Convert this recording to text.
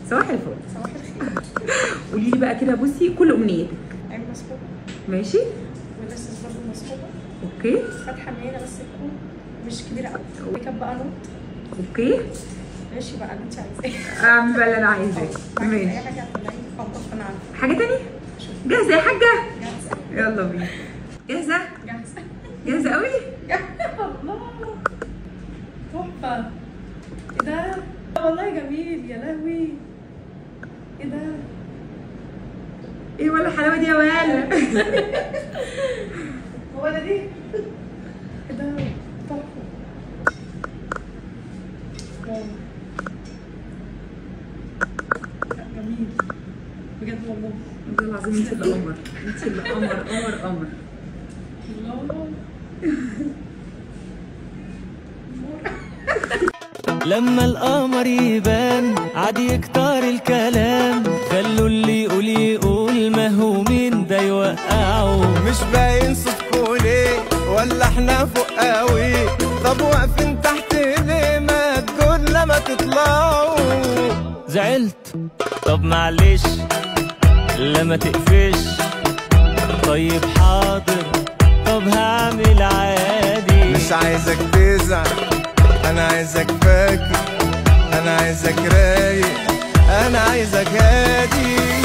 صباح الفل صباح الخير قولي لي بقى كده بصي كل امنيتك عين مسحوبه ماشي ولسه برضه مسحوبه اوكي فاتحه منينه بس تكون مش كبيره قوي ميك اب بقى نوت اوكي ماشي بقى اللي انت عايزاه اعمل بقى اللي انا عايزاه اي ماشي حاجه هتطلعي خبط انا عارفه حاجه تاني جاهزه يا حاجه جاهزه يلا بينا جاهزه جاهزه جاهزه قوي جاهزه الله تحفه ايه ده والله جميل يا لهوي ايه ده ايه ولا الحلاوه دي يا ولا هو ده دي ايه ده تحفه واو. لا، جميل بجد والله والله العظيم انت اللي قمر انت اللي قمر قمر قمر الله لما القمر يبان عاد يكتر الكلام خلوا اللي يقول يقول ما هو مين ده يوقعه مش باين صوتكوا ليه ولا احنا فوق قوي طب واقفين تحت ليه ما تقول لما تطلعوا زعلت طب معلش لما تقفش طيب حاضر طب هعمل عادي مش عايزك تزعل انا عايزك فاكر انا عايزك رايق انا عايزك هادي